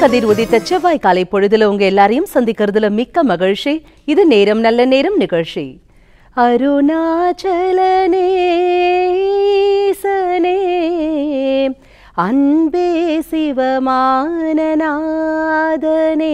கதிர் உதித்த செவ்வாய் காலை பொழுதுல உங்க எல்லாரையும் சந்திக்கிறதுல மிக்க மகிழ்ச்சி இது நேரம் நல்ல நேரம் நிகழ்ச்சி அருணாச்சலனே ஈசனே, அன்பே சிவமானநாதனே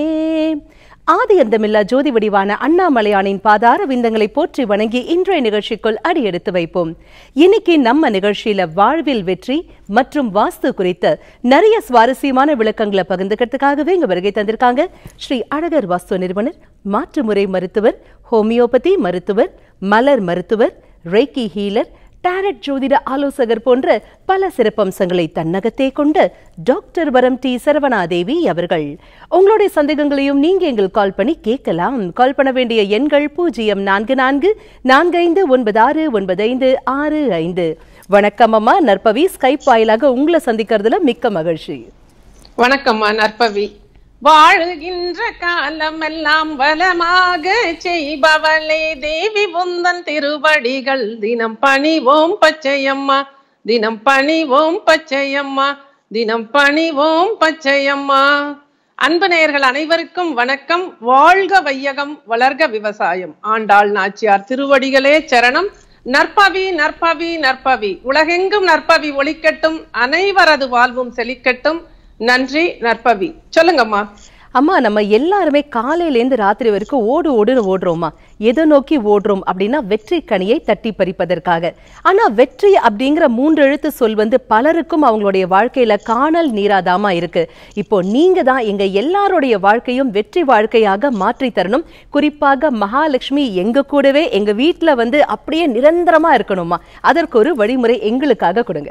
ஆதி அந்தமில்லா ஜோதி வடிவான அண்ணாமலையானின் பாதார விந்தங்களை போற்றி வணங்கி இன்றைய நிகழ்ச்சிக்குள் அடியெடுத்து வைப்போம் இன்னைக்கு நம்ம நிகழ்ச்சியில வாழ்வில் வெற்றி மற்றும் வாஸ்து குறித்த நிறைய சுவாரஸ்யமான விளக்கங்களை பகிர்ந்துக்கிறதுக்காகவே இங்க வருகை தந்திருக்காங்க ஸ்ரீ அழகர் வாஸ்து நிறுவனர் மாற்றுமுறை மருத்துவர் ஹோமியோபதி மருத்துவர் மலர் மருத்துவர் ரேக்கி ஹீலர் டாரட் ஜோதிட ஆலோசகர் போன்ற பல சிறப்பம்சங்களை தன்னகத்தே கொண்ட டாக்டர் வரம் டி சரவணாதேவி அவர்கள் உங்களுடைய சந்தேகங்களையும் நீங்க எங்கள் கால் பண்ணி கேட்கலாம் கால் பண்ண வேண்டிய எண்கள் பூஜ்ஜியம் நான்கு நான்கு நான்கு ஐந்து ஒன்பது ஆறு ஒன்பது ஐந்து ஆறு ஐந்து வணக்கம் அம்மா நற்பவி ஸ்கைப் வாயிலாக உங்களை சந்திக்கிறதுல மிக்க மகிழ்ச்சி வணக்கம்மா நற்பவி வாழுகின்ற காலமெல்லாம் வளமாக செய்பவளே தேவி உந்தன் திருவடிகள் தினம் பணிவோம் பச்சையம்மா தினம் பணிவோம் பச்சையம்மா தினம் பணிவோம் பச்சையம்மா அன்பு நேயர்கள் அனைவருக்கும் வணக்கம் வாழ்க வையகம் வளர்க விவசாயம் ஆண்டாள் நாச்சியார் திருவடிகளே சரணம் நற்பவி நற்பவி நற்பவி உலகெங்கும் நற்பவி ஒளிக்கட்டும் அனைவரது வாழ்வும் செழிக்கட்டும் நன்றி நற்பவி சொல்லுங்கம்மா அம்மா நம்ம எல்லாருமே காலையிலேருந்து ராத்திரி வரைக்கும் ஓடு ஓடுன்னு ஓடுறோமா எதை நோக்கி ஓடுறோம் அப்படின்னா வெற்றி கனியை தட்டி பறிப்பதற்காக ஆனா வெற்றி அப்படிங்கிற மூன்று எழுத்து சொல் வந்து பலருக்கும் அவங்களுடைய வாழ்க்கையில காணல் நீராதாமா இருக்கு இப்போ நீங்க தான் எங்க எல்லாருடைய வாழ்க்கையும் வெற்றி வாழ்க்கையாக மாற்றி தரணும் குறிப்பாக மகாலட்சுமி எங்க கூடவே எங்க வீட்டுல வந்து அப்படியே நிரந்தரமா இருக்கணுமா அதற்கு ஒரு வழிமுறை எங்களுக்காக கொடுங்க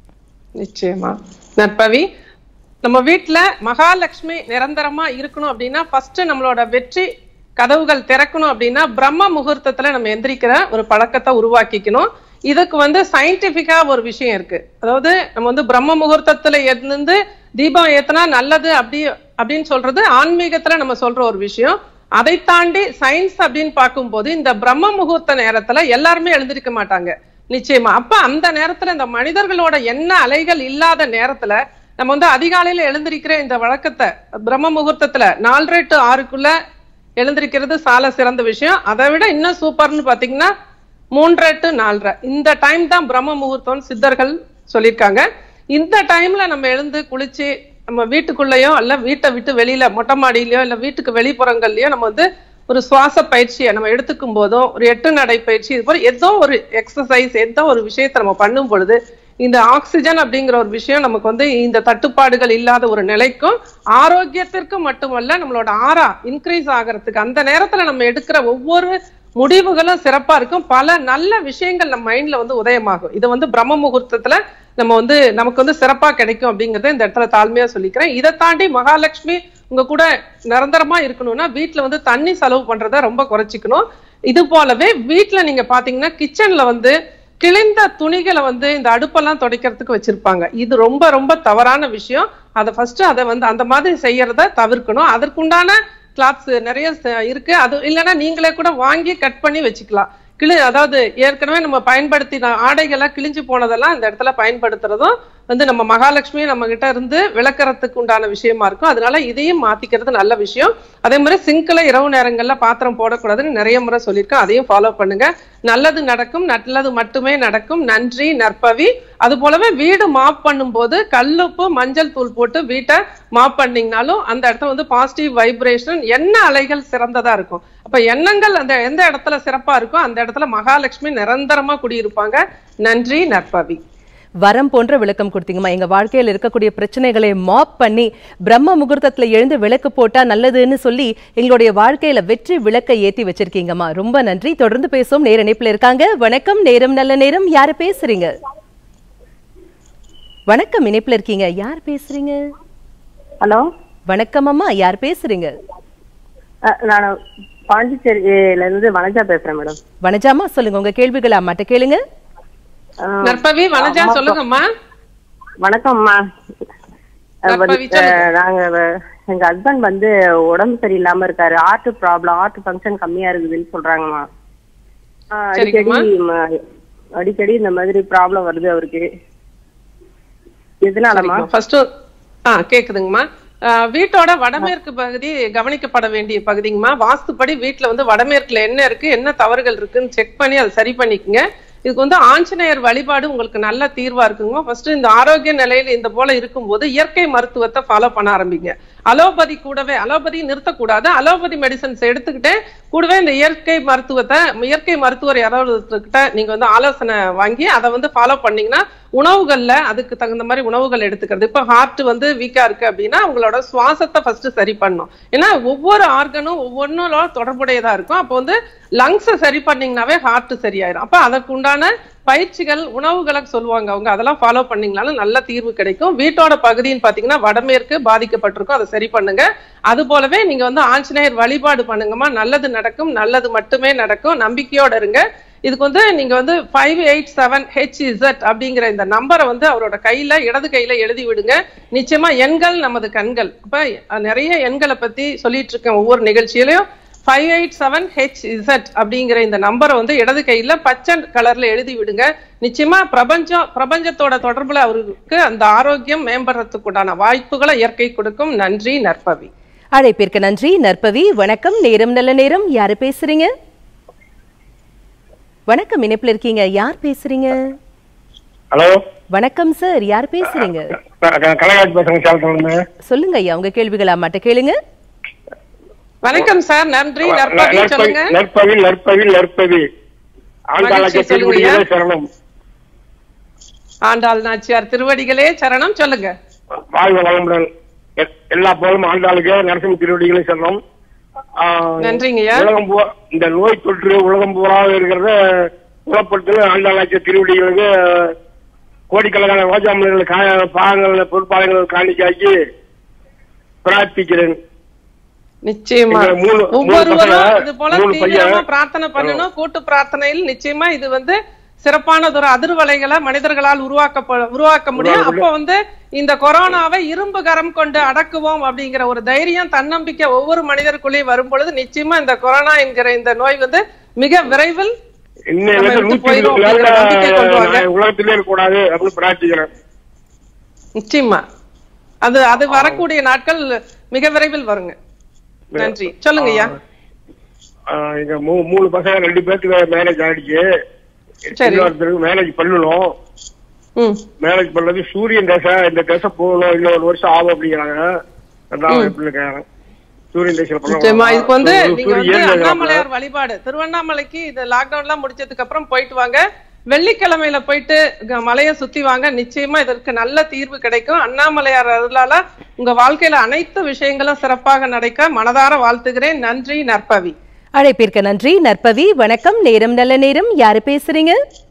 நிச்சயமா நற்பவி நம்ம வீட்ல மகாலட்சுமி நிரந்தரமா இருக்கணும் அப்படின்னா ஃபர்ஸ்ட் நம்மளோட வெற்றி கதவுகள் திறக்கணும் அப்படின்னா பிரம்ம முகூர்த்தத்துல நம்ம எந்திரிக்கிற ஒரு பழக்கத்தை உருவாக்கிக்கணும் இதுக்கு வந்து சயின்டிபிக்கா ஒரு விஷயம் இருக்கு அதாவது நம்ம வந்து பிரம்ம முகூர்த்தத்துல இருந்து தீபம் ஏத்துனா நல்லது அப்படி அப்படின்னு சொல்றது ஆன்மீகத்துல நம்ம சொல்ற ஒரு விஷயம் அதை தாண்டி சயின்ஸ் அப்படின்னு பார்க்கும்போது இந்த பிரம்ம முகூர்த்த நேரத்துல எல்லாருமே எழுந்திருக்க மாட்டாங்க நிச்சயமா அப்ப அந்த நேரத்துல இந்த மனிதர்களோட என்ன அலைகள் இல்லாத நேரத்துல நம்ம வந்து அதிகாலையில எழுந்திருக்கிற இந்த வழக்கத்தை பிரம்ம முகூர்த்தத்துல நாலரை டு ஆறுக்குள்ள எழுந்திருக்கிறது சால சிறந்த விஷயம் அதை விட இன்னும் சூப்பர்னு பாத்தீங்கன்னா மூன்றரை டு நாலரை இந்த டைம் தான் பிரம்ம முகூர்த்தம்னு சித்தர்கள் சொல்லியிருக்காங்க இந்த டைம்ல நம்ம எழுந்து குளிச்சு நம்ம வீட்டுக்குள்ளேயோ இல்ல வீட்டை விட்டு வெளியில மொட்டை மாடியிலயோ இல்ல வீட்டுக்கு வெளிப்புறங்கள்லயோ நம்ம வந்து ஒரு சுவாச பயிற்சியை நம்ம எடுத்துக்கும் போதும் ஒரு எட்டு நடை பயிற்சி இது போல ஏதோ ஒரு எக்ஸசைஸ் ஏதோ ஒரு விஷயத்தை நம்ம பண்ணும் பொழுது இந்த ஆக்சிஜன் அப்படிங்கிற ஒரு விஷயம் நமக்கு வந்து இந்த தட்டுப்பாடுகள் இல்லாத ஒரு நிலைக்கும் ஆரோக்கியத்திற்கும் மட்டுமல்ல நம்மளோட ஆறா இன்க்ரீஸ் ஆகிறதுக்கு அந்த நேரத்துல நம்ம எடுக்கிற ஒவ்வொரு முடிவுகளும் சிறப்பா இருக்கும் பல நல்ல விஷயங்கள் நம்ம மைண்ட்ல வந்து உதயமாகும் இது வந்து பிரம்ம முகூர்த்தத்துல நம்ம வந்து நமக்கு வந்து சிறப்பா கிடைக்கும் அப்படிங்கறத இந்த இடத்துல தாழ்மையா சொல்லிக்கிறேன் இதை தாண்டி மகாலட்சுமி உங்க கூட நிரந்தரமா இருக்கணும்னா வீட்டுல வந்து தண்ணி செலவு பண்றத ரொம்ப குறைச்சிக்கணும் இது போலவே வீட்டுல நீங்க பாத்தீங்கன்னா கிச்சன்ல வந்து கிழிந்த துணிகளை வந்து இந்த அடுப்பெல்லாம் துடைக்கிறதுக்கு வச்சிருப்பாங்க இது ரொம்ப ரொம்ப தவறான விஷயம் அதை ஃபர்ஸ்ட் அதை வந்து அந்த மாதிரி செய்யறத தவிர்க்கணும் அதற்குண்டான கிளாத்ஸ் நிறைய ச- இருக்கு அது இல்லைன்னா நீங்களே கூட வாங்கி கட் பண்ணி வச்சுக்கலாம் கிளி அதாவது ஏற்கனவே நம்ம பயன்படுத்தின ஆடைகள்லாம் கிழிஞ்சு போனதெல்லாம் இந்த இடத்துல பயன்படுத்துறதும் வந்து நம்ம மகாலட்சுமி நம்ம கிட்ட இருந்து விளக்கறதுக்கு உண்டான விஷயமா இருக்கும் அதனால இதையும் மாத்திக்கிறது நல்ல விஷயம் அதே மாதிரி சிங்க்ல இரவு நேரங்கள்ல பாத்திரம் போடக்கூடாதுன்னு நிறைய முறை சொல்லியிருக்கேன் அதையும் ஃபாலோ பண்ணுங்க நல்லது நடக்கும் நல்லது மட்டுமே நடக்கும் நன்றி நற்பவி அது போலவே வீடு மாப் பண்ணும்போது கல்லுப்பு மஞ்சள் தூள் போட்டு வீட்டை மாப் பண்ணீங்கனாலும் அந்த இடத்துல வந்து பாசிட்டிவ் வைப்ரேஷன் என்ன அலைகள் சிறந்ததா இருக்கும் அப்ப எண்ணங்கள் அந்த எந்த இடத்துல சிறப்பா இருக்கோ அந்த இடத்துல மகாலட்சுமி நிரந்தரமா குடியிருப்பாங்க நன்றி நற்பவி வரம் போன்ற விளக்கம் கொடுத்தீங்கம்மா எங்க வாழ்க்கையில் இருக்கக்கூடிய பிரச்சனைகளை மாப் பண்ணி பிரம்ம முகூர்த்தத்துல எழுந்து விளக்கு போட்டா நல்லதுன்னு சொல்லி எங்களுடைய வாழ்க்கையில வெற்றி விளக்கை ஏத்தி வச்சிருக்கீங்கம்மா ரொம்ப நன்றி தொடர்ந்து பேசுவோம் நேர இணைப்புல இருக்காங்க வணக்கம் நேரம் நல்ல நேரம் யாரு பேசுறீங்க வணக்கம் இணைப்புல இருக்கீங்க யார் பேசுறீங்க ஹலோ வணக்கம் அம்மா யார் பேசுறீங்க நான் பாண்டிச்சேரியில இருந்து வனஜா பேசுறேன் மேடம் வனஜாமா சொல்லுங்க உங்க கேள்விகளை அம்மாட்ட கேளுங்க அஹ், நற்பவி வனஜா அம்மா, சொல்லுங்கம்மா வணக்கம்மா அஹ், நற்பவி, வந்து, அஹ், நாங்க வ- எங்க ஹஸ்பண்ட் வந்து உடம்பு சரியில்லாம இருக்காரு ஹார்ட் ப்ராப்ளம் ஹார்ட் ஃபங்க்ஷன் கம்மியா இருக்குதுன்னு சொல்றாங்கம்மா அஹ், அடிக்கடி சரிங்கம்மா. ம- அடிக்கடி இந்த மாதிரி ப்ராப்ளம் வருது அவருக்கு எதனாலமா ஃபர்ஸ்ட் ஆ கேக்குதுங்கம்மா ஆஹ் வீட்டோட வடமேற்கு பகுதி கவனிக்கப்பட வேண்டிய பகுதிங்கம்மா வாஸ்துப்படி வீட்டுல வந்து வடமேற்குல என்ன இருக்கு என்ன தவறுகள் இருக்குன்னு செக் பண்ணி அதை சரி பண்ணிக்கங்க இதுக்கு வந்து ஆஞ்சநேயர் வழிபாடு உங்களுக்கு நல்ல தீர்வா இருக்குங்க ஃபர்ஸ்ட் இந்த ஆரோக்கிய நிலையில இந்த போல இருக்கும்போது இயற்கை மருத்துவத்தை ஃபாலோ பண்ண ஆரம்பிங்க அலோபதி கூடவே அலோபதி நிறுத்தக்கூடாது அலோபதி மெடிசன்ஸ் எடுத்துக்கிட்டே கூடவே இந்த இயற்கை மருத்துவத்தை இயற்கை மருத்துவர் யாராவது கிட்ட நீங்க வந்து ஆலோசனை வாங்கி அதை வந்து ஃபாலோ பண்ணீங்கன்னா உணவுகள்ல அதுக்கு தகுந்த மாதிரி உணவுகள் எடுத்துக்கிறது இப்ப ஹார்ட் வந்து வீக்கா இருக்கு அப்படின்னா உங்களோட சுவாசத்தை ஃபர்ஸ்ட் சரி பண்ணும் ஏன்னா ஒவ்வொரு ஆர்கனும் ஒவ்வொன்னோட தொடர்புடையதா இருக்கும் அப்போ வந்து லங்ஸை சரி பண்ணீங்கன்னாவே ஹார்ட் சரியாயிரும் அப்ப அதற்கு உண்டான பயிற்சிகள் உணவுகளை சொல்லுவாங்க அவங்க அதெல்லாம் ஃபாலோ பண்ணீங்கனாலும் நல்ல தீர்வு கிடைக்கும் வீட்டோட பகுதின்னு பாத்தீங்கன்னா வடமேற்கு பாதிக்கப்பட்டிருக்கும் அதை சரி பண்ணுங்க அது போலவே நீங்க வந்து ஆஞ்சநேயர் வழிபாடு பண்ணுங்கம்மா நல்லது நடக்கும் நல்லது மட்டுமே நடக்கும் நம்பிக்கையோட இருங்க இதுக்கு வந்து நீங்க வந்து ஃபைவ் எயிட் செவன் ஹெச்இசட் அப்படிங்கிற இந்த நம்பரை வந்து அவரோட கையில இடது கையில எழுதி விடுங்க நிச்சயமா எண்கள் நமது கண்கள் அப்ப அஹ், நிறைய எண்களை பத்தி சொல்லிட்டு இருக்கேன் ஒவ்வொரு நிகழ்ச்சியிலையும் five eight seven H Z அப்படிங்கிற இந்த நம்பரை வந்து இடது கையில பச்சை கலர்ல எழுதி விடுங்க நிச்சயமா பிரபஞ்சம் பிரபஞ்சத்தோட தொடர்புல அவருக்கு அந்த ஆரோக்கியம் மேம்படுறதுக்கு உண்டான வாய்ப்புகளை இயற்கை கொடுக்கும் நன்றி நற்பவி அழைப்பிற்கு நன்றி நற்பவி வணக்கம் நேரம் நல்ல நேரம் யாரு பேசுறீங்க வணக்கம் இணைப்புல இருக்கீங்க யார் பேசுறீங்க ஹலோ வணக்கம் சார் யார் பேசுறீங்க கலைராஜ் பேசுறேங்க சேலத்துல சொல்லுங்க ஐயா உங்க கேள்விகள் அம்மாட்ட கேளுங்க வணக்கம் சார் நன்றி நற்பவி சொல்லுங்க நற்பவி நற்பவி நற்பவி ஆண்டாளாக்கிய மகிழ்ச்சி, சொல்லுங்கய்யா. திருவடிகளே சரணம் ஆண்டாள் நாச்சியார் திருவடிகளே சரணம் சொல்லுங்க வாழ்க வளமுடன் எ- எல்லா போலும் ஆண்டாளுக்கே நரசிம்ம திருவடிகளே சரணம் ஆ, நன்றிங்கய்யா. உலகம் பூரா இந்த நோய் தொற்று உலகம் பூரா இருக்கிறத குணப்படுத்த ஆண்டாளாக்கிய திருவடிகளுக்கு கோடிக்கணக்கான ரோஜா மலர்கள் கா பாகங்கள் பொறுப்பாளர்கள் காணிக்காக்கி பிரார்த்திக்கிறேன் நிச்சயமா இதுல மூணு- மூணு ஒவ்வொருவரும் பசங்க, இது போல மூணு தீவிரமா பையன். பிரார்த்தனை பண்ணணும் கூட்டு பிரார்த்தனையில் நிச்சயமா இது வந்து சிறப்பானதொரு அதிர்வலைகளை மனிதர்களால் உருவாக்க உருவாக்க முடியும் உருவாக்க அப்போ வந்து இந்த கொரோனாவை இரும்பு கரம் கொண்டு அடக்குவோம் அப்படிங்கிற ஒரு தைரியம் தன்னம்பிக்கை ஒவ்வொரு மனிதருக்குள்ளேயும் வரும் பொழுது நிச்சயமா இந்த கொரோனா என்கிற இந்த நோய் வந்து மிக விரைவில் இன்னும் நம்ம எனக்கு எடுத்து நூத்தி போயிரும் இருபது நாள்ல அப்படிங்கிற நம்பிக்கை கொண்டு வாங்க. நான் உலகத்திலே இருக்கக்கூடாது அப்படின்னு பிரார்த்திக்கிறேன் நிச்சயமா அது அது வரக்கூடிய நாட்கள் மிக விரைவில் வருங்க நன்றி சொல்லுங்க ஐயா ஆஹ் இங்க மூ- மூணு பசங்க ரெண்டு பேருக்கு மேரேஜ் ஆயிடுச்சு சரி. இன்னொருத்தருக்கு மேரேஜ் பண்ணணும் ம் மேரேஜ் பண்ணது சூரியன் தசை இந்த தசை போகணும் இன்னும் ஒரு வருஷம் ஆகும் அப்படிங்கிறாங்க அதான் எப்படி கேக்குறேன் சூரியன் தசை நிச்சயமா இதுக்கு வந்து நீங்க வந்து சூரியன் அண்ணாமலையார் வழிபாடு திருவண்ணாமலைக்கு இது லாக்டவுன் எல்லாம் முடிச்சதுக்கு அப்புறம் போயிட்டு வாங்க வெள்ளிக்கிழமையில போயிட்டு க- மலையை சுத்தி வாங்க நிச்சயமா இதற்கு நல்ல தீர்வு கிடைக்கும் அண்ணாமலையார் அருளால உங்க வாழ்க்கையில அனைத்து விஷயங்களும் சிறப்பாக நடக்க மனதார வாழ்த்துகிறேன் நன்றி நற்பவி அழைப்பிற்கு நன்றி நற்பவி வணக்கம் நேரம் நல்ல நேரம் யாரு பேசுறீங்க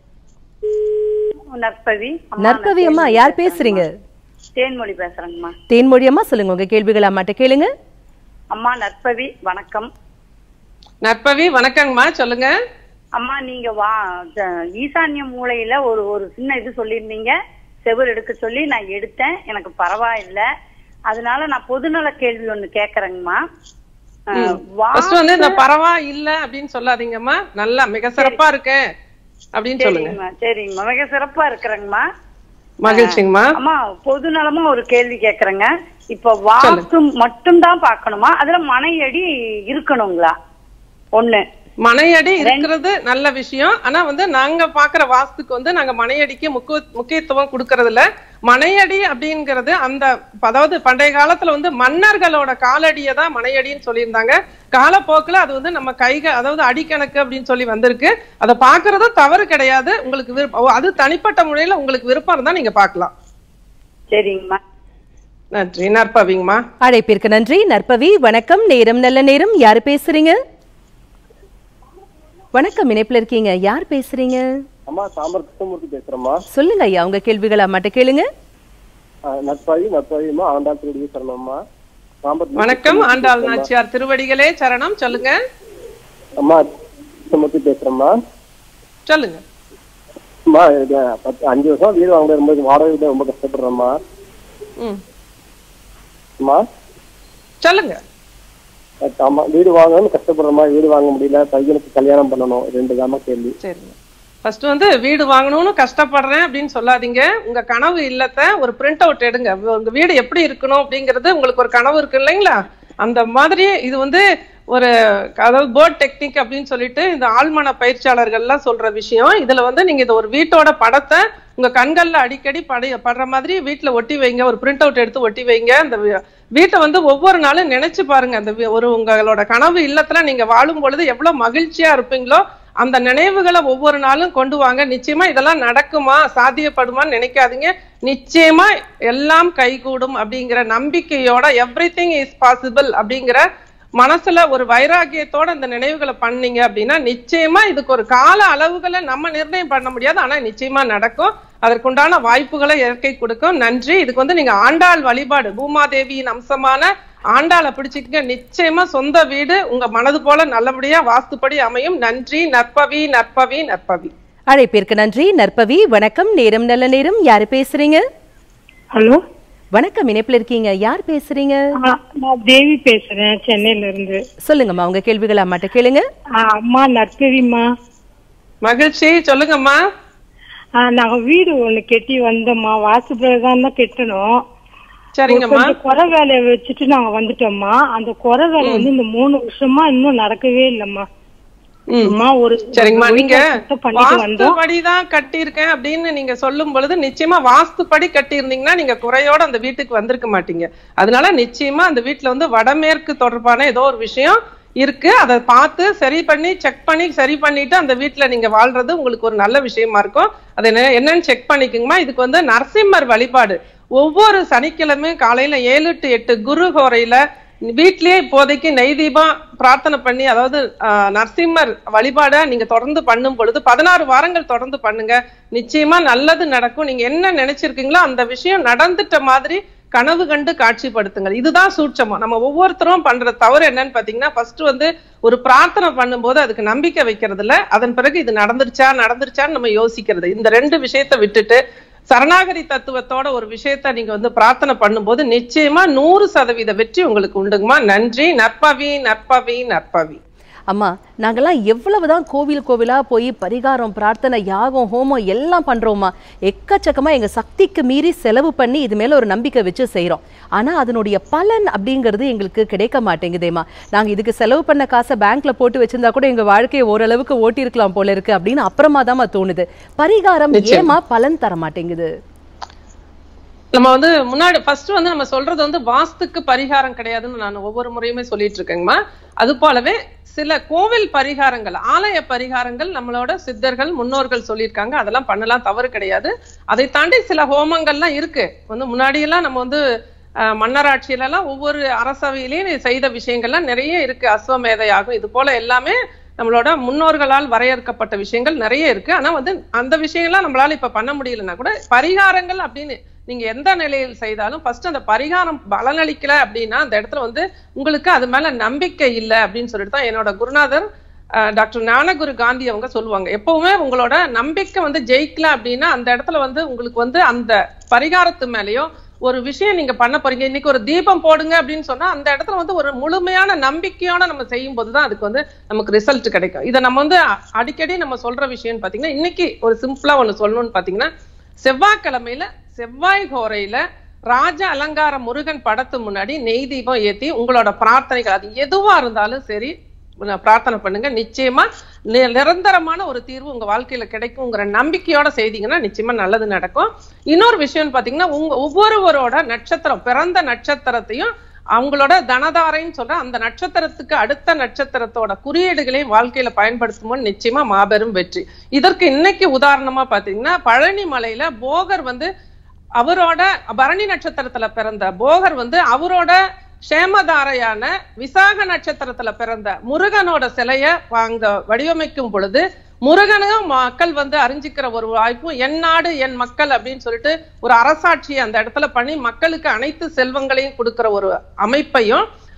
நற்பவி அம்மா, நற்பவி நான் அம்மா தேன்மொழி யார் பேசுறேங்கம்மா. பேசுறீங்க தேன்மொழி பேசுறேங்கம்மா தேன்மொழி அம்மா சொல்லுங்க உங்க கேள்விகள் அம்மாட்ட கேளுங்க அம்மா நற்பவி வணக்கம் நற்பவி வணக்கங்கம்மா சொல்லுங்க அம்மா நீங்க வா த- ஈசான்ய மூலையில ஒரு ஒரு சின்ன இது சொல்லியிருந்தீங்க செவுர் எடுக்க சொல்லி நான் எடுத்தேன் எனக்கு பரவாயில்ல அதனால நான் பொதுநல கேள்வி ஒண்ணு கேக்குறேங்கம்மா அஹ், ஃபர்ஸ்ட் வந்து இந்த வாஸ்து- பரவா இல்ல அப்படின்னு சொல்லாதீங்கம்மா நல்லா மிக சிறப்பா இருக்கேன் அப்படின்னு சொல்லுங்க சரிங்கம்மா சரிங்கம்மா மிக சிறப்பா இருக்கிறேங்கம்மா மகிழ்ச்சிங்கம்மா அம்மா பொது நலமா ஒரு கேள்வி கேக்குறேங்க இப்ப வாஸ்து மட்டும் தான் பார்க்கணுமா அதுல மனையடி இருக்கணுங்களா ஒண்ணு மனையடி இருக்கிறது நல்ல விஷயம் ஆனா வந்து நாங்க பாக்குற வாஸ்துக்கு வந்து நாங்க மனையடிக்கு முக்கிய முக்கியத்துவம் கொடுக்கறது இல்ல மனையடி அப்படிங்கிறது அந்த அதாவது பண்டைய காலத்துல வந்து மன்னர்களோட காலடியை தான் மனையடின்னு சொல்லியிருந்தாங்க காலப்போக்குல அது வந்து நம்ம கைக அதாவது அடிக்கணக்கு அப்படின்னு சொல்லி வந்திருக்கு அதை பாக்குறது தவறு கிடையாது உங்களுக்கு விருப்பம் அது தனிப்பட்ட முறையில உங்களுக்கு விருப்பம் இருந்தா நீங்க பார்க்கலாம் சரிங்கம்மா நன்றி நற்பவிங்கம்மா அழைப்பிற்கு நன்றி நற்பவி வணக்கம் நேரம் நல்ல நேரம் யாரு பேசுறீங்க வணக்கம் இணைப்புல இருக்கீங்க யார் பேசுறீங்க அம்மா சாம்பர் கிருஷ்ணமூர்த்தி பேசுறேம்மா சொல்லுங்க ஐயா உங்க கேள்விகள் அம்மாட்ட கேளுங்க நட்பாயி நட்பாயுமா ஆண்டாள் திருடி சரணம்மா சாம்பர் வணக்கம் ஆண்டாள் நாச்சியார் திருவடிகளே சரணம் சொல்லுங்க அம்மா கிருஷ்ணமூர்த்தி பேசுறேம்மா சொல்லுங்க அம்மா இது பத்து அஞ்சு வருஷம் வீடு வாங்க வரும்போது வாடகை வீடு ரொம்ப கஷ்டப்படுறேம்மா ம் அம்மா சொல்லுங்க ஆமா வீடு வாங்கணும்னு கஷ்டப்படுறேம்மா வீடு வாங்க முடியல பையனுக்கு கல்யாணம் பண்ணணும் ரெண்டு தாம்மா கேள்வி சரிங்க ஃபர்ஸ்ட் வந்து வீடு வாங்கணும்னு கஷ்டப்படுறேன் அப்படின்னு சொல்லாதீங்க உங்க கனவு இல்லத்தை ஒரு பிரிண்ட் அவுட் எடுங்க உங்க வீடு எப்படி இருக்கணும் அப்படிங்கிறது உங்களுக்கு ஒரு கனவு இருக்கு இல்லைங்களா அந்த மாதிரி இது வந்து ஒரு அதாவது போர்ட் டெக்னிக் அப்படின்னு சொல்லிட்டு இந்த ஆழ்மன பயிற்சியாளர்கள்லாம் சொல்ற விஷயம் இதுல வந்து நீங்க இது ஒரு வீட்டோட படத்தை உங்க கண்கள்ல அடிக்கடி படி படுற மாதிரி வீட்டுல ஒட்டி வைங்க ஒரு பிரிண்ட் அவுட் எடுத்து ஒட்டி வைங்க அந்த வீ- வீட்டை வந்து ஒவ்வொரு நாளும் நினைச்சு பாருங்க அந்த வீ- ஒரு உங்களோட கனவு இல்லத்துல நீங்க வாழும் பொழுது எவ்வளவு மகிழ்ச்சியா இருப்பீங்களோ அந்த நினைவுகளை ஒவ்வொரு நாளும் கொண்டு வாங்க நிச்சயமா இதெல்லாம் நடக்குமா சாத்தியப்படுமான்னு நினைக்காதீங்க நிச்சயமா எல்லாம் கைகூடும் அப்படிங்கிற நம்பிக்கையோட எவ்ரி திங் இஸ் பாசிபிள் அப்படிங்கிற மனசுல ஒரு வைராகியத்தோட இந்த நினைவுகளை பண்ணீங்க அப்படின்னா நிச்சயமா இதுக்கு ஒரு கால அளவுகளை நம்ம நிர்ணயம் பண்ண முடியாது ஆனா நிச்சயமா நடக்கும் அதற்குண்டான வாய்ப்புகளை இயற்கை கொடுக்கும் நன்றி இதுக்கு வந்து நீங்க ஆண்டாள் வழிபாடு பூமாதேவியின் அம்சமான ஆண்டாளை பிடிச்சிக்கங்க நிச்சயமா சொந்த வீடு உங்க மனது போல நல்லபடியா வாஸ்துப்படி அமையும் நன்றி நற்பவி நற்பவி நற்பவி அழைப்பிற்கு நன்றி நற்பவி வணக்கம் நேரம் நல்ல நேரம் யாரு பேசுறீங்க ஹலோ வணக்கம் இணைப்புல இருக்கீங்க யார் பேசுறீங்க ஆ, நான் தேவி பேசுறேன் சென்னையில இருந்து சொல்லுங்கம்மா உங்க கேள்விகளை அம்மாட்ட கேளுங்க ஆ, அம்மா நற்பவிம்மா மகிழ்ச்சி சொல்லுங்கம்மா ஆ, நாங்க வீடு ஒண்ணு கட்டி வந்தோம்மா வாசு பிரகாரம் தான் கட்டணும் சரிங்கம்மா கொஞ்சம் குறை வேலையை வச்சுட்டு நாங்க வந்துட்டோம்மா அந்த குறை வேலை வந்து இந்த மூணு வருஷமா இன்னும் நடக்கவே இல்லம்மா ம். சும்மா ஒரு சரிங்கம்மா ஒரு நீங்க வீட்டை சுத்தம் பண்ணிட்டு வந்தோம் வாஸ்துபடி தான் கட்டியிருக்கேன் அப்படின்னு நீங்க சொல்லும் பொழுது நிச்சயமா வாஸ்துப்படி கட்டியிருந்தீங்கன்னா நீங்க குறையோட அந்த வீட்டுக்கு வந்திருக்க மாட்டீங்க அதனால நிச்சயமா அந்த வீட்டுல வந்து வடமேற்கு தொடர்பான ஏதோ ஒரு விஷயம் இருக்கு அதை பார்த்து சரி பண்ணி செக் பண்ணி சரி பண்ணிட்டு அந்த வீட்டுல நீங்க வாழ்றது உங்களுக்கு ஒரு நல்ல விஷயமா இருக்கும் அது என்ன- என்னன்னு செக் பண்ணிக்கோங்கம்மா இதுக்கு வந்து நரசிம்மர் வழிபாடு ஒவ்வொரு சனிக்கிழமையும் காலையில ஏழு டு எட்டு குரு ஹோரையில வீட்லயே இப்போதைக்கு நெய் தீபம் பிரார்த்தனை பண்ணி அதாவது ஆஹ், நரசிம்மர் வழிபாட நீங்க தொடர்ந்து பண்ணும் பொழுது பதினாறு வாரங்கள் தொடர்ந்து பண்ணுங்க நிச்சயமா நல்லது நடக்கும் நீங்க என்ன நினைச்சிருக்கீங்களோ அந்த விஷயம் நடந்துட்ட மாதிரி கனவு கண்டு காட்சிப்படுத்துங்கள் இதுதான் சூட்சமம் நம்ம ஒவ்வொருத்தரும் பண்ற தவறு என்னன்னு பாத்தீங்கன்னா ஃபர்ஸ்ட் வந்து ஒரு பிரார்த்தனை பண்ணும்போது அதுக்கு நம்பிக்கை வைக்கிறது இல்ல அதன் பிறகு இது நடந்துருச்சா நடந்துருச்சான்னு நம்ம யோசிக்கிறது இந்த ரெண்டு விஷயத்தை விட்டுட்டு சரணாகதி தத்துவத்தோட ஒரு விஷயத்த நீங்க வந்து பிரார்த்தனை பண்ணும்போது நிச்சயமா நூறு சதவீத வெற்றி உங்களுக்கு உண்டுங்கம்மா நன்றி நற்பவி நற்பவி நற்பவி அம்மா நாங்கெல்லாம் எவ்வளவுதான் கோவில் கோவிலா போய் பரிகாரம் பிரார்த்தனை யாகம் ஹோமம் எல்லாம் பண்றோமா எக்கச்சக்கமா எங்க சக்திக்கு மீறி செலவு பண்ணி இது மேல ஒரு நம்பிக்கை வச்சு செய்றோம் ஆனா அதனுடைய பலன் அப்படிங்கிறது எங்களுக்கு கிடைக்க மாட்டேங்குதேம்மா நாங்க இதுக்கு செலவு பண்ண காசை பேங்க்ல போட்டு வச்சிருந்தா கூட எங்க வாழ்க்கையை ஓரளவுக்கு ஓட்டி இருக்கலாம் போல இருக்கு அப்படின்னு அப்புறமா தாம்மா தோணுது பரிகாரம் நிச்சயம். ஏமா பலன் தர மாட்டேங்குது நம்ம வந்து முன்னாடி ஃபர்ஸ்ட் வந்து நம்ம சொல்றது வந்து வாஸ்துக்கு பரிகாரம் கிடையாதுன்னு நான் ஒவ்வொரு முறையுமே சொல்லிட்டு இருக்கேங்கம்மா அது போலவே சில கோவில் பரிகாரங்கள் ஆலய பரிகாரங்கள் நம்மளோட சித்தர்கள் முன்னோர்கள் சொல்லியிருக்காங்க அதெல்லாம் பண்ணலாம் தவறு கிடையாது அதை தாண்டி சில ஹோமங்கள்லாம் இருக்கு வந்து முன்னாடியெல்லாம் நம்ம வந்து அஹ், மன்னராட்சியில எல்லாம் ஒவ்வொரு அரசவையிலையும் செய்த விஷயங்கள்லாம் நிறைய இருக்கு அஸ்வமேதையாகும் இது போல எல்லாமே நம்மளோட முன்னோர்களால் வரையறுக்கப்பட்ட விஷயங்கள் நிறைய இருக்கு ஆனா வந்து அந்த விஷயங்கள்லாம் நம்மளால இப்ப பண்ண முடியலன்னா கூட பரிகாரங்கள் அப்படின்னு நீங்க எந்த நிலையில் செய்தாலும் ஃபர்ஸ்ட் அந்த பரிகாரம் பலனளிக்கல அப்படின்னா அந்த இடத்துல வந்து உங்களுக்கு அது மேல நம்பிக்கை இல்லை அப்படின்னு சொல்லிட்டு தான் என்னோட குருநாதர் அஹ், டாக்டர் ஞானகுரு காந்தி அவங்க சொல்லுவாங்க எப்பவுமே உங்களோட நம்பிக்கை வந்து ஜெயிக்கல அப்படின்னா அந்த இடத்துல வந்து உங்களுக்கு வந்து அந்த பரிகாரத்து மேலயோ ஒரு விஷயம் நீங்க பண்ண போறீங்க இன்னைக்கு ஒரு தீபம் போடுங்க அப்படின்னு சொன்னா அந்த இடத்துல வந்து ஒரு முழுமையான நம்பிக்கையோட நம்ம செய்யும் போதுதான் அதுக்கு வந்து நமக்கு ரிசல்ட் கிடைக்கும் இதை நம்ம வந்து அ- அடிக்கடி நம்ம சொல்ற விஷயம்னு பாத்தீங்கன்னா இன்னைக்கு ஒரு சிம்பிளா ஒண்ணு சொல்லணும்னு பாத்தீங்கன்னா செவ்வாய்க்கிழமையில செவ்வாய் கோரையில ராஜ அலங்கார முருகன் படத்து முன்னாடி நெய் தீபம் ஏத்தி உங்களோட பிரார்த்தனைகள் அது எதுவா இருந்தாலும் சரி உங்க பிரார்த்தனை பண்ணுங்க நிச்சயமா நி- நிரந்தரமான ஒரு தீர்வு உங்க வாழ்க்கையில கிடைக்குங்கிற நம்பிக்கையோட செய்தீங்கன்னா நிச்சயமா நல்லது நடக்கும் இன்னொரு விஷயம்னு பாத்தீங்கன்னா உங்க ஒவ்வொருவரோட நட்சத்திரம் பிறந்த நட்சத்திரத்தையும் அவங்களோட தனதாரைன்னு சொல்ற அந்த நட்சத்திரத்துக்கு அடுத்த நட்சத்திரத்தோட குறியீடுகளையும் வாழ்க்கையில பயன்படுத்தும்போது நிச்சயமா மாபெரும் வெற்றி இதற்கு இன்னைக்கு உதாரணமா பாத்தீங்கன்னா பழனி மலையில போகர் வந்து அவரோட பரணி நட்சத்திரத்துல பிறந்த போகர் வந்து அவரோட சேமதாரையான விசாக நட்சத்திரத்துல பிறந்த முருகனோட சிலைய வாங்க வடிவமைக்கும் பொழுது முருகனும் மக்கள் வந்து அறிஞ்சிக்கிற ஒரு வாய்ப்பும் என் நாடு என் மக்கள் அப்படின்னு சொல்லிட்டு ஒரு அரசாட்சியை அந்த இடத்துல பண்ணி மக்களுக்கு அனைத்து செல்வங்களையும் கொடுக்கிற ஒரு அமைப்பையும்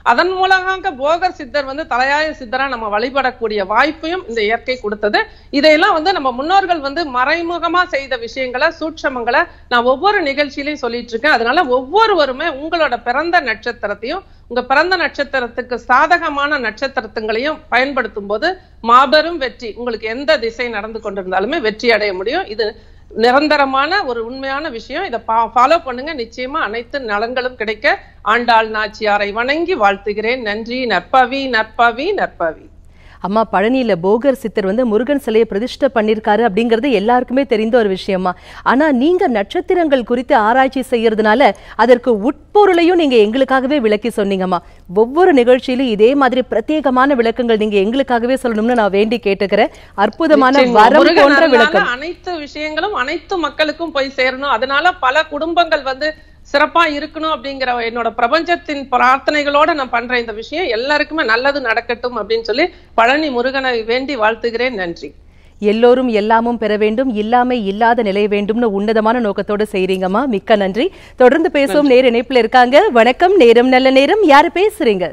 அதன் மூலமாக போகர் சித்தர் வந்து தலையாய சித்தரா நம்ம வழிபடக்கூடிய வாய்ப்பையும் இந்த இயற்கை கொடுத்தது இதையெல்லாம் வந்து நம்ம முன்னோர்கள் வந்து மறைமுகமா செய்த விஷயங்களை சூட்சமங்களை நான் ஒவ்வொரு நிகழ்ச்சியிலையும் சொல்லிட்டு இருக்கேன் அதனால ஒவ்வொருவருமே உங்களோட பிறந்த நட்சத்திரத்தையும் உங்க பிறந்த நட்சத்திரத்துக்கு சாதகமான நட்சத்திரத்துங்களையும் பயன்படுத்தும் போது மாபெரும் வெற்றி உங்களுக்கு எந்த திசை நடந்து கொண்டிருந்தாலுமே வெற்றி அடைய முடியும் இது நிரந்தரமான ஒரு உண்மையான விஷயம் இதை ஃபாலோ பண்ணுங்க நிச்சயமா அனைத்து நலன்களும் கிடைக்க ஆண்டாள் நாச்சியாரை வணங்கி வாழ்த்துகிறேன் நன்றி நற்பவி நற்பவி நற்பவி அம்மா பழனியில போகர் சித்தர் வந்து முருகன் சிலையை பிரதிஷ்டை பண்ணிருக்காரு அப்படிங்கிறது எல்லாருக்குமே தெரிந்த ஒரு விஷயமா ஆனா நீங்க நட்சத்திரங்கள் குறித்து ஆராய்ச்சி செய்யறதுனால அதற்கு உட்பொருளையும் நீங்க எங்களுக்காகவே விளக்கி சொன்னீங்கம்மா ஒவ்வொரு நிகழ்ச்சியிலும் இதே மாதிரி பிரத்யேகமான விளக்கங்கள் நீங்க எங்களுக்காகவே சொல்லணும்னு நான் வேண்டி கேட்டுக்கிறேன் அற்புதமான நிச்சயமா. வரம் முருகன் போன்ற அருளால விளக்கம் அனைத்து விஷயங்களும் அனைத்து மக்களுக்கும் போய் சேரணும் அதனால பல குடும்பங்கள் வந்து சிறப்பா இருக்கணும் அப்படிங்கிற என்னோட பிரபஞ்சத்தின் பிரார்த்தனைகளோட நான் பண்ற இந்த விஷயம் எல்லாருக்குமே நல்லது நடக்கட்டும் அப்படின்னு சொல்லி பழனி முருகனை வேண்டி வாழ்த்துகிறேன் நன்றி எல்லோரும் எல்லாமும் பெற வேண்டும் இல்லாமை இல்லாத நிலை வேண்டும்னு உன்னதமான நோக்கத்தோட செய்றீங்கம்மா மிக்க நன்றி தொடர்ந்து பேசுவோம் நேர இணைப்புல இருக்காங்க வணக்கம் நேரம் நல்ல நேரம் யாரு பேசுறீங்க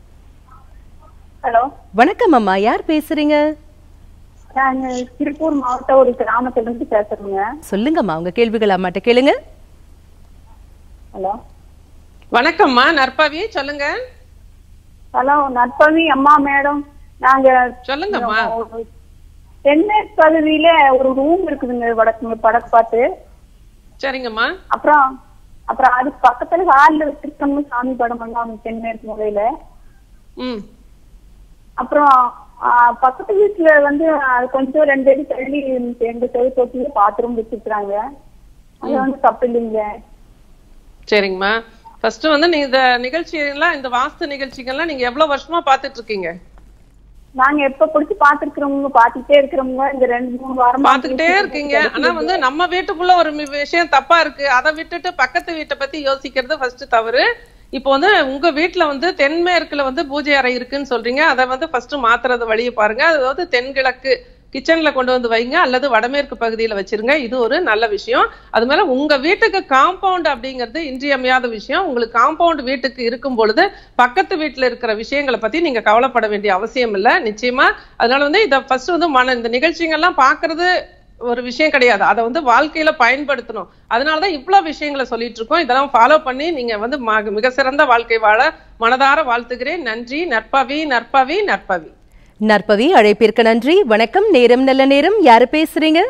ஹலோ வணக்கம் அம்மா யார் பேசுறீங்க நான் திருப்பூர் மாவட்ட ஒரு கிராமத்துல இருந்து பேசுறேங்க சொல்லுங்கம்மா உங்க கேள்விகள் அம்மாட்ட கேளுங்க ஹலோ வணக்கம்மா நற்பவி சொல்லுங்க ஹலோ நற்பவி அம்மா மேடம் நாங்க சொல்லுங்கம்மா ஒரு தென்மேற்கு பகுதியில ஒரு ரூம் இருக்குதுங்க வடக்கு வடக்கு பார்த்து சரிங்கம்மா அப்புறம் அப்புறம் அதுக்கு பக்கத்துல ஹால்ல வச்சிருக்கோம்னு சாமி படம் பண்ணாங்க தென்மேற்கு மூலையில ம் அப்புறம் ஆ, பக்கத்து வீட்டுல வந்து அது கொஞ்சம் ரெண்டு அடி தள்ளி எங்க செவி தொட்டில பாத்ரூம் வச்சிருக்காங்க அது வந்து தப்பு இல்லைங்க சரிங்கம்மா ஃபர்ஸ்ட் வந்து நீங்க இந்த நிகழ்ச்சியெல்லாம் இந்த வாஸ்து நிகழ்ச்சிகள்லாம் நீங்க எவ்வளவு வருஷமா பாத்துட்டு இருக்கீங்க நாங்க எப்ப பிடிச்சு பாத்துருக்கிறவங்க பாத்துக்கிட்டே இருக்கிறவங்க இந்த ரெண்டு மூணு வாரமா பாத்துக்கிட்டே இருக்கீங்க ஆனா வந்து நம்ம வீட்டுக்குள்ள ஒரு மி- விஷயம் தப்பா இருக்கு அதை விட்டுட்டு பக்கத்து வீட்டை பத்தி யோசிக்கிறது ஃபர்ஸ்ட் தவறு இப்போ வந்து உங்க வீட்ல வந்து தென்மேற்குல வந்து பூஜை அறை இருக்குன்னு சொல்றீங்க அதை வந்து ஃபர்ஸ்ட் மாத்துறது வழியை பாருங்க அதாவது தென்கிழக்கு கிச்சன்ல கொண்டு வந்து வைங்க அல்லது வடமேற்கு பகுதியில வச்சிருங்க இது ஒரு நல்ல விஷயம் அது மேல உங்க வீட்டுக்கு காம்பவுண்ட் அப்படிங்கிறது இன்றியமையாத விஷயம் உங்களுக்கு காம்பவுண்ட் வீட்டுக்கு இருக்கும் பொழுது பக்கத்து வீட்டுல இருக்கிற விஷயங்களை பத்தி நீங்க கவலைப்பட வேண்டிய அவசியம் இல்ல நிச்சயமா அதனால வந்து இத ஃபர்ஸ்ட் வந்து மன இந்த நிகழ்ச்சிகள்லாம் பாக்குறது ஒரு விஷயம் கிடையாது அதை வந்து வாழ்க்கையில பயன்படுத்தணும் அதனாலதான் இவ்வளவு விஷயங்களை சொல்லிட்டு இருக்கோம் இதெல்லாம் ஃபாலோ பண்ணி நீங்க வந்து ம- மிக சிறந்த வாழ்க்கை வாழ மனதார வாழ்த்துகிறேன் நன்றி நற்பவி நற்பவி நற்பவி நற்பவி அழைப்பிற்கு நன்றி வணக்கம் நேரம் நல்ல நேரம் யாரு பேசுறீங்க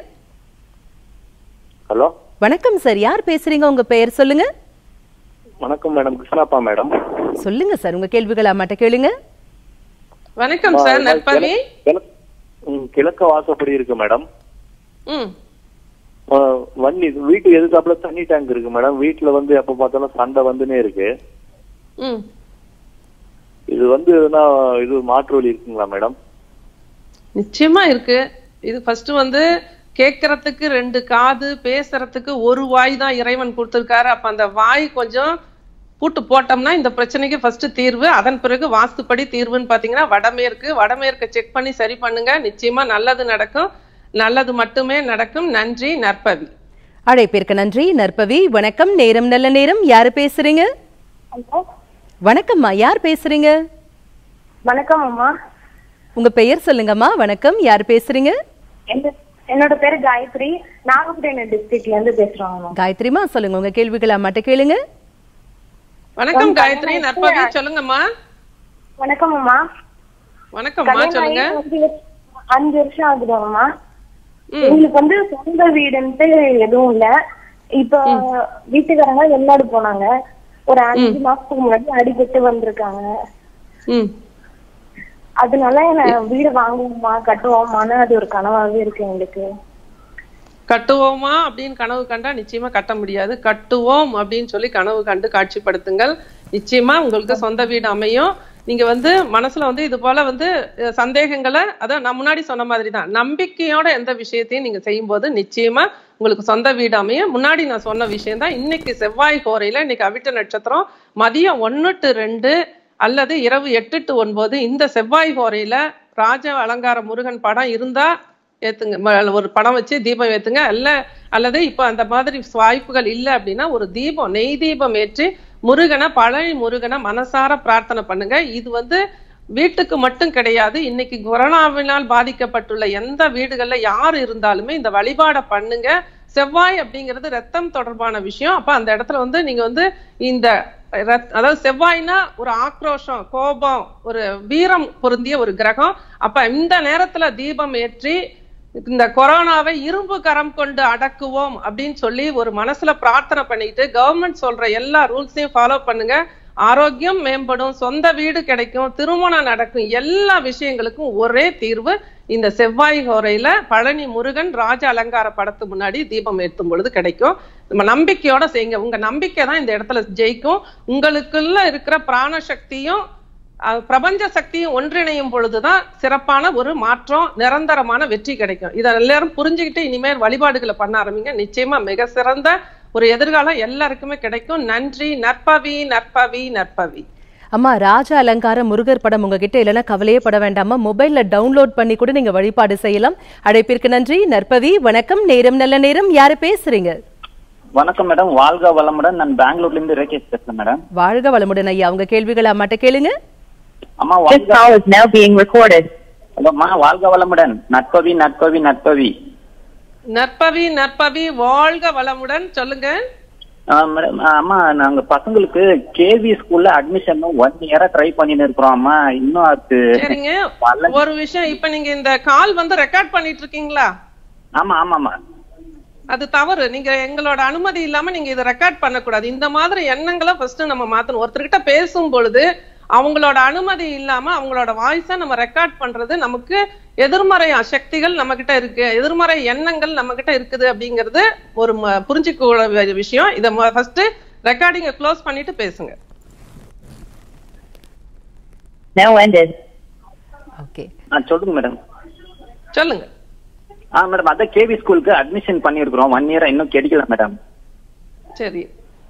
ஹலோ வணக்கம் சார் யார் பேசுறீங்க உங்க பெயர் சொல்லுங்க வணக்கம் மேடம் கிருஷ்ணாப்பா மேடம் சொல்லுங்க சார் உங்க கேள்விகள் அம்மாட்ட கேளுங்க வணக்கம் சார் நற்பவி கிழக்கு- ம், கிழக்கு வாசப்படி இருக்கு மேடம் ம் ஆ, வண்டி வீட்டுக்கு எதுக்காப்புல தண்ணி டேங்க் இருக்கு மேடம் வீட்டுல வந்து எப்ப பார்த்தாலும் சண்டை வந்துனே இருக்கு ம் இது வந்து எதுனா இது மாற்று வழி இருக்குங்களா மேடம் நிச்சயமா இருக்கு இது ஃபர்ஸ்ட் வந்து கேட்கறதுக்கு ரெண்டு காது பேசுறதுக்கு ஒரு வாய் தான் இறைவன் கொடுத்திருக்காரு அப்ப அந்த வாய் கொஞ்சம் பூட்டு போட்டோம்னா இந்த பிரச்சனைக்கு ஃபர்ஸ்ட் தீர்வு அதன் பிறகு வாஸ்துப்படி தீர்வுன்னு பாத்தீங்கன்னா வடமேற்கு வடமேற்கை செக் பண்ணி சரி பண்ணுங்க நிச்சயமா நல்லது நடக்கும் நல்லது மட்டுமே நடக்கும் நன்றி நற்பவி அழைப்பிற்கு நன்றி நற்பவி வணக்கம் நேரம் நல்ல நேரம் யாரு பேசுறீங்க ஹலோ வணக்கம்மா யார் பேசுறீங்க வணக்கம் அம்மா உங்க பெயர் சொல்லுங்கம்மா வணக்கம் யார் பேசுறீங்க என்ன- என்னோட பேரு காயத்ரி நாகப்பட்டினம் டிஸ்ட்ரிக்ட்ல இருந்து பேசுறோம் அம்மா காயத்ரிமா சொல்லுங்க உங்க கேள்விகள் அம்மாட்ட கேளுங்க வணக்கம் காயத்ரி நற்பவி சொல்லுங்கம்மா வணக்கம் அம்மா வணக்கம்மா கல்யாணம் சொல்லுங்க ஆகி அஞ்சு வருஷம் அஞ்சு வருஷம் ஆகுது அம்மா எங்களுக்கு வந்து சொந்த வீடுன்ட்டு எதுவும் இல்ல இப்ப வீட்டுக்காரங்க வெளிநாடு போனாங்க ஒரு அஞ்சு மாசத்துக்கு முன்னாடி அடிபட்டு வந்திருக்காங்க ம் அதனால நான் வீடு வாங்குவோமா கட்டுவோமான்னு அது ஒரு கனவாவே இருக்கு எங்களுக்கு கட்டுவோமா அப்படின்னு கனவு கண்டா நிச்சயமா கட்ட முடியாது கட்டுவோம் அப்படின்னு சொல்லி கனவு கண்டு காட்சிப்படுத்துங்கள் நிச்சயமா உங்களுக்கு சொந்த வீடு அமையும் நீங்க வந்து மனசுல வந்து இது போல வந்து அஹ், சந்தேகங்களை அதான் நான் முன்னாடி சொன்ன மாதிரி தான் நம்பிக்கையோட எந்த விஷயத்தையும் நீங்க செய்யும்போது நிச்சயமா உங்களுக்கு சொந்த வீடு அமையும் முன்னாடி நான் சொன்ன விஷயம் தான் இன்னைக்கு செவ்வாய் கோரையில இன்னைக்கு அவிட்ட நட்சத்திரம் மதியம் ஒன்னு டு ரெண்டு அல்லது இரவு எட்டு டு ஒன்பது இந்த செவ்வாய் கோரையில ராஜ அலங்கார முருகன் படம் இருந்தா ஏத்துங்க ம- ஒரு படம் வச்சு தீபம் ஏத்துங்க அல்ல அல்லது இப்ப அந்த மாதிரி வாய்ப்புகள் இல்லை அப்படின்னா ஒரு தீபம் நெய் தீபம் ஏற்றி முருகனை பழனி முருகனை மனசார பிரார்த்தனை பண்ணுங்க இது வந்து வீட்டுக்கு மட்டும் கிடையாது இன்னைக்கு கொரோனாவினால் பாதிக்கப்பட்டுள்ள எந்த வீடுகள்ல யார் இருந்தாலுமே இந்த வழிபாடை பண்ணுங்க செவ்வாய் அப்படிங்கிறது ரத்தம் தொடர்பான விஷயம் அப்ப அந்த இடத்துல வந்து நீங்க வந்து இந்த ரத்- அதாவது செவ்வாய்னா ஒரு ஆக்ரோஷம் கோபம் ஒரு வீரம் பொருந்திய ஒரு கிரகம் அப்ப இந்த நேரத்துல தீபம் ஏற்றி இந்த கொரோனாவை இரும்பு கரம் கொண்டு அடக்குவோம் அப்படின்னு சொல்லி ஒரு மனசுல பிரார்த்தனை பண்ணிட்டு கவர்மெண்ட் சொல்ற எல்லா ரூல்ஸையும் ஃபாலோ பண்ணுங்க ஆரோக்கியம் மேம்படும் சொந்த வீடு கிடைக்கும் திருமணம் நடக்கும் எல்லா விஷயங்களுக்கும் ஒரே தீர்வு இந்த செவ்வாய் ஹோரையில பழனி முருகன் ராஜ அலங்கார படத்து முன்னாடி தீபம் ஏற்றும் பொழுது கிடைக்கும் நம்ம நம்பிக்கையோட செய்யுங்க உங்க நம்பிக்கை தான் இந்த இடத்துல ஜெயிக்கும் உங்களுக்குள்ள இருக்கிற பிராண சக்தியும் அஹ், பிரபஞ்ச சக்தியும் ஒன்றிணையும் பொழுதுதான் சிறப்பான ஒரு மாற்றம் நிரந்தரமான வெற்றி கிடைக்கும் இதை எல்லாரும் புரிஞ்சுக்கிட்டு இனிமேல் வழிபாடுகளை பண்ண ஆரம்பிங்க நிச்சயமா மிக சிறந்த ஒரு எதிர்காலம் எல்லாருக்குமே கிடைக்கும் நன்றி நற்பவி நற்பவி நற்பவி அம்மா ராஜ அலங்கார முருகர் படம் உங்ககிட்ட இல்லைன்னா கவலையே பட வேண்டாமா மொபைல்ல டவுன்லோட் பண்ணி கூட நீங்க வழிபாடு செய்யலாம் அழைப்பிற்கு நன்றி நற்பவி வணக்கம் நேரம் நல்ல நேரம் யாரு பேசுறீங்க வணக்கம் மேடம் வாழ்க வளமுடன் நான் பெங்களூர்ல இருந்து ரேகேஷ் பேசுறேன் மேடம் வாழ்க வளமுடன் ஐயா உங்க கேள்விகளை அம்மாட்ட கேளுங்க அம்மா This வாழ்க call is now being recorded. அம்மா வாழ்க வளமுடன் நட்பவி நட்பவி நட்பவி நற்பவி நற்பவி வாழ்க வளமுடன் சொல்லுங்க ஆ, மேடம் ஆ, அம்மா நாங்க பசங்களுக்கு கேவி ஸ்கூல்ல அட்மிஷன் ஒன் இயரா ட்ரை பண்ணிட்டு இருக்கிறோம் அம்மா இன்னும் அது சரிங்க வரல. ஒரு விஷயம் இப்ப நீங்க இந்த கால் வந்து ரெக்கார்ட் பண்ணிட்டு இருக்கீங்களா ஆமா ஆமாமா அது தவறு நீங்க எங்களோட அனுமதி இல்லாம நீங்க இதை ரெக்கார்ட் பண்ணக்கூடாது இந்த மாதிரி எண்ணங்களை ஃபர்ஸ்ட் நம்ம மாத்தணும் ஒருத்தர்கிட்ட பேசும் பொழுது அவங்களோட அனுமதி இல்லாம அவங்களோட வாய்ஸ நம்ம ரெக்கார்ட் பண்றது நமக்கு எதிர்மறை சக்திகள் நம்ம கிட்ட இருக்கு எதிர்மறை எண்ணங்கள் நம்ம கிட்ட இருக்குது அப்படிங்கிறது ஒரு ம- புரிஞ்சுக்க வேண்டிய விஷயம் இதை ஃபர்ஸ்ட் ரெக்கார்டிங்க க்ளோஸ் பண்ணிட்டு பேசுங்க Now ended. ஓகே ஆ சொல்லுங்க மேடம் சொல்லுங்க ஆ மேடம் அதான் கேவி ஸ்கூலுக்கு அட்மிஷன் பண்ணியிருக்கிறோம் ஒன் இயரா இன்னும் கிடைக்கல மேடம் சரி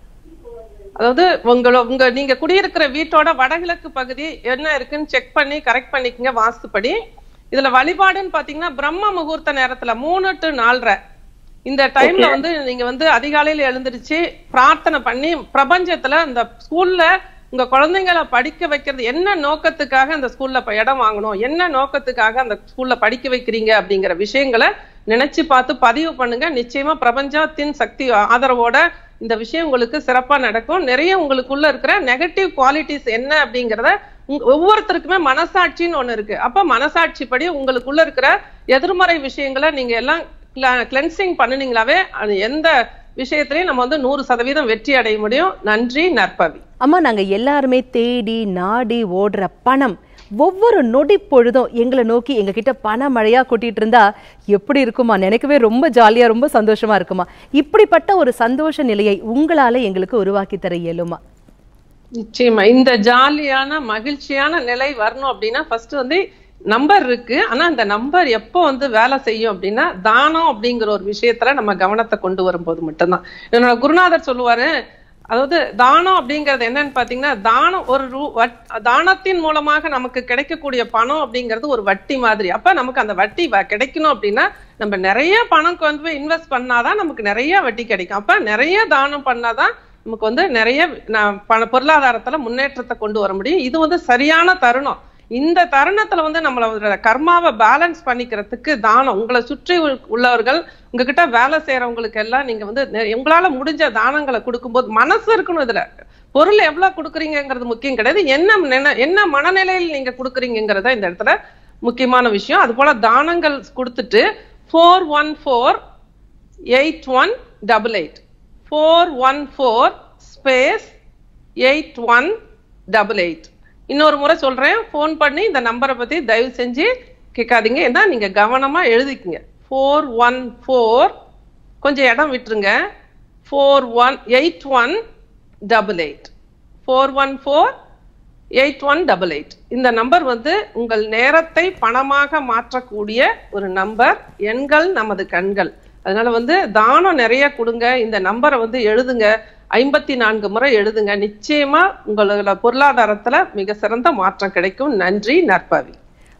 அதாவது உங்கள உங்க நீங்க குடியிருக்கிற வீட்டோட வடகிழக்கு பகுதி என்ன இருக்குன்னு செக் பண்ணி கரெக்ட் பண்ணிக்கங்க வாஸ்துப்படி இதுல வழிபாடுன்னு பாத்தீங்கன்னா பிரம்ம முகூர்த்த நேரத்துல மூணு டு நாலரை இந்த டைம்ல Okay. வந்து நீங்க வந்து அதிகாலையில எழுந்திருச்சு பிரார்த்தனை பண்ணி பிரபஞ்சத்துல இந்த ஸ்கூல்ல உங்க குழந்தைங்களை படிக்க வைக்கிறது என்ன நோக்கத்துக்காக அந்த ஸ்கூல்ல இடம் வாங்கணும் என்ன நோக்கத்துக்காக அந்த ஸ்கூல்ல படிக்க வைக்கிறீங்க அப்படிங்கிற விஷயங்களை நினைச்சு பார்த்து பதிவு பண்ணுங்க நிச்சயமா பிரபஞ்சத்தின் சக்தி ஆதரவோட இந்த விஷயம் உங்களுக்கு சிறப்பா நடக்கும் நிறைய உங்களுக்குள்ள இருக்கிற நெகட்டிவ் குவாலிட்டிஸ் என்ன அப்படிங்கறத உங்க- ஒவ்வொருத்தருக்குமே மனசாட்சின்னு ஒண்ணு இருக்கு அப்ப மனசாட்சிப்படி உங்களுக்குள்ள இருக்கிற எதிர்மறை விஷயங்களை நீங்க எல்லாம் கிளென்சிங் பண்ணுனீங்களாவே அது எந்த விஷயத்திலையும் நம்ம வந்து நூறு சதவீதம் வெற்றி அடைய முடியும் நன்றி நற்பவி அம்மா நாங்க எல்லாருமே தேடி நாடி ஓடுற பணம் ஒவ்வொரு நொடி பொழுதும் எங்களை நோக்கி எங்க கிட்ட பண மழையா கொட்டிட்டு இருந்தா எப்படி இருக்குமா நினைக்கவே ரொம்ப ஜாலியா ரொம்ப சந்தோஷமா இருக்குமா இப்படிப்பட்ட ஒரு சந்தோஷ நிலையை உங்களால எங்களுக்கு உருவாக்கி தர இயலுமா நிச்சயமா இந்த ஜாலியான மகிழ்ச்சியான நிலை வரணும் அப்படின்னா ஃபர்ஸ்ட் வந்து நம்பர் இருக்கு ஆனா அந்த நம்பர் எப்போ வந்து வேலை செய்யும் அப்படின்னா தானம் அப்படிங்கிற ஒரு விஷயத்துல நம்ம கவனத்தை கொண்டு வரும்போது மட்டும்தான் என்னோட குருநாதர் சொல்லுவாரு அதாவது தானம் அப்படிங்கிறது என்னன்னு பாத்தீங்கன்னா தானம் ஒரு ரூ வட்- தானத்தின் மூலமாக நமக்கு கிடைக்கக்கூடிய பணம் அப்படிங்கிறது ஒரு வட்டி மாதிரி அப்ப நமக்கு அந்த வட்டி வ- கிடைக்கணும் அப்படின்னா நம்ம நிறைய பணம் கொண்டு போய் இன்வெஸ்ட் பண்ணாதான் நமக்கு நிறைய வட்டி கிடைக்கும் அப்ப நிறைய தானம் பண்ணாதான் நமக்கு வந்து நிறைய ந- பண பொருளாதாரத்துல முன்னேற்றத்தை கொண்டு வர முடியும் இது வந்து சரியான தருணம் இந்த தருணத்துல வந்து நம்மளோட கர்மாவை பேலன்ஸ் பண்ணிக்கிறதுக்கு தானம் உங்களை சுற்றி உள்- உள்ளவர்கள் உங்ககிட்ட வேலை செய்யறவங்களுக்கு எல்லாம் நீங்க வந்து நெ- உங்களால முடிஞ்ச தானங்களை கொடுக்கும்போது மனசு இருக்கணும் இதுல பொருள் எவ்வளவு கொடுக்குறீங்கிறது முக்கியம் கிடையாது என்ன நின- என்ன மனநிலையில் நீங்க கொடுக்குறீங்கிறத இந்த இடத்துல முக்கியமான விஷயம் அது போல தானங்கள் கொடுத்துட்டு four one four eight one double eight four one four space eight one double eight இன்னொரு முறை சொல்றேன் ஃபோன் பண்ணி இந்த நம்பரை பத்தி தயவு செஞ்சு கேட்காதீங்க ஏன்னா நீங்க கவனமா எழுதிக்கங்க ஃபோர் ஒன் ஃபோர் கொஞ்சம் இடம் விட்டுருங்க four one eight one double eight four one four eight one double eight இந்த நம்பர் வந்து உங்கள் நேரத்தை பணமாக மாற்றக்கூடிய ஒரு நம்பர் எண்கள் நமது கண்கள் அதனால வந்து தானம் நிறைய கொடுங்க இந்த நம்பரை வந்து எழுதுங்க ஐம்பத்தி நான்கு முறை எழுதுங்க நிச்சயமா உங்களோட பொருளாதாரத்துல மிக சிறந்த மாற்றம் கிடைக்கும் நன்றி நற்பவி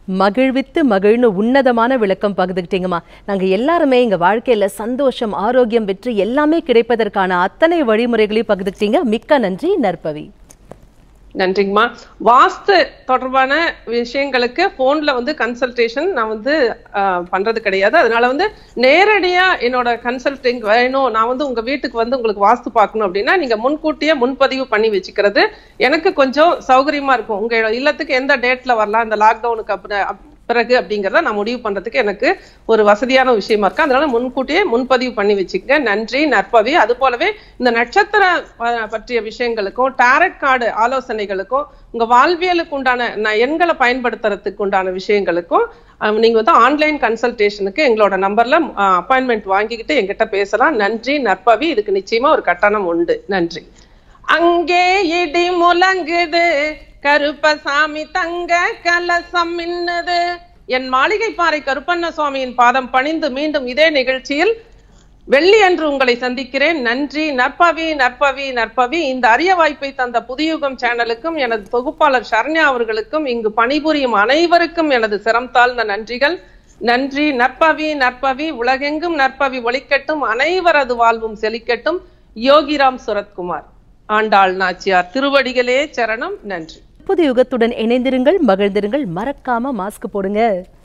மகிழ்வித்து மகிழ்னு உன்னதமான விளக்கம் பகிர்ந்துக்கிட்டீங்கம்மா நாங்க எல்லாருமே எங்க வாழ்க்கையில சந்தோஷம் ஆரோக்கியம் வெற்றி எல்லாமே கிடைப்பதற்கான அத்தனை வழிமுறைகளையும் பகிர்ந்துக்கிட்டீங்க மிக்க நன்றி நற்பவி நன்றிங்கம்மா வாஸ்து தொடர்பான விஷயங்களுக்கு போன்ல வந்து கன்சல்டேஷன் நான் வந்து ஆஹ், பண்றது கிடையாது அதனால வந்து நேரடியா என்னோட கன்சல்டிங் வேணும் நான் வந்து உங்க வீட்டுக்கு வந்து உங்களுக்கு வாஸ்து பார்க்கணும் அப்படின்னா நீங்க முன்கூட்டியே முன்பதிவு பண்ணி வச்சுக்கிறது எனக்கு கொஞ்சம் சௌகரியமா இருக்கும் உங்க இல்லத்துக்கு எந்த டேட்ல வரலாம் இந்த லாக்டவுனுக்கு அப்புறம் அப்- பிறகு அப்படிங்கறத நான் முடிவு பண்றதுக்கு எனக்கு ஒரு வசதியான விஷயமா இருக்கு அதனால முன்கூட்டியே முன்பதிவு பண்ணி வச்சுக்கங்க நன்றி நற்பவி அது போலவே இந்த நட்சத்திர அஹ், பற்றிய விஷயங்களுக்கும் டாரட் கார்டு ஆலோசனைகளுக்கும் உங்க வாழ்வியலுக்கு உண்டான ந- எண்களை பயன்படுத்துறதுக்கு உண்டான விஷயங்களுக்கும் அஹ், நீங்க வந்து ஆன்லைன் கன்சல்டேஷனுக்கு எங்களோட நம்பர்ல அப்பாயின்மெண்ட் வாங்கிக்கிட்டு எங்கிட்ட பேசலாம் நன்றி நற்பவி இதுக்கு நிச்சயமா ஒரு கட்டணம் உண்டு நன்றி அங்கே இடி முழங்குது கருப்பசாமி தங்க கலசம் மின்னுது என் மாளிகை பாறை கருப்பண்ண சுவாமியின் பாதம் பணிந்து மீண்டும் இதே நிகழ்ச்சியில் வெள்ளி அன்று உங்களை சந்திக்கிறேன் நன்றி நற்பவி நற்பவி நற்பவி இந்த அரிய வாய்ப்பை தந்த புதியுகம் சேனலுக்கும் எனது தொகுப்பாளர் சரண்யா அவர்களுக்கும் இங்கு பணிபுரியும் அனைவருக்கும் எனது சிரம் தாழ்ந்த நன்றிகள் நன்றி நற்பவி நற்பவி உலகெங்கும் நற்பவி ஒளிக்கட்டும் அனைவரது வாழ்வும் செழிக்கட்டும் யோகிராம் சுரத்குமார் ஆண்டாள் நாச்சியார் திருவடிகளே சரணம் நன்றி புது யுகத்துடன் இணைந்திருங்கள் மகிழ்ந்திருங்கள் மறக்காம மாஸ்க் போடுங்க